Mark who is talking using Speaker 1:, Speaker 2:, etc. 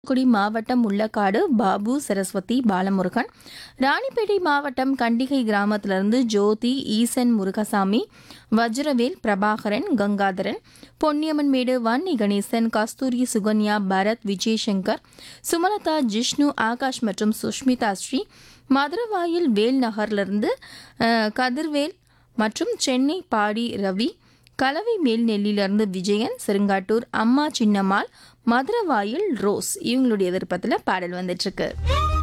Speaker 1: தூத்துக்குடி மாவட்டம் முள்ளக்காடு பாபு சரஸ்வதி பாலமுருகன் ராணிப்பேட்டை மாவட்டம் கண்டிகை கிராமத்திலிருந்து ஜோதி ஈசன் முருகசாமி வஜ்ரவேல் பிரபாகரன் கங்காதரன் பொன்னியம்மன்மேடு வன்னி கணேசன் கஸ்தூரி சுகன்யா பரத் விஜயசங்கர் சுமலதா ஜிஷ்ணு ஆகாஷ் மற்றும் சுஷ்மிதா ஸ்ரீ மதுரவாயில் வேல் நகர்லிருந்து அஹ், கதிர்வேல் மற்றும் சென்னை பாடி ரவி கலவை மேல்நெல்லியிலிருந்து விஜயன் செருங்காட்டூர் அம்மா சின்னம்மாள் மதுரவாயில் ரோஸ் இவங்களுடைய விருப்பத்தில் பாடல் வந்துட்டு இருக்கு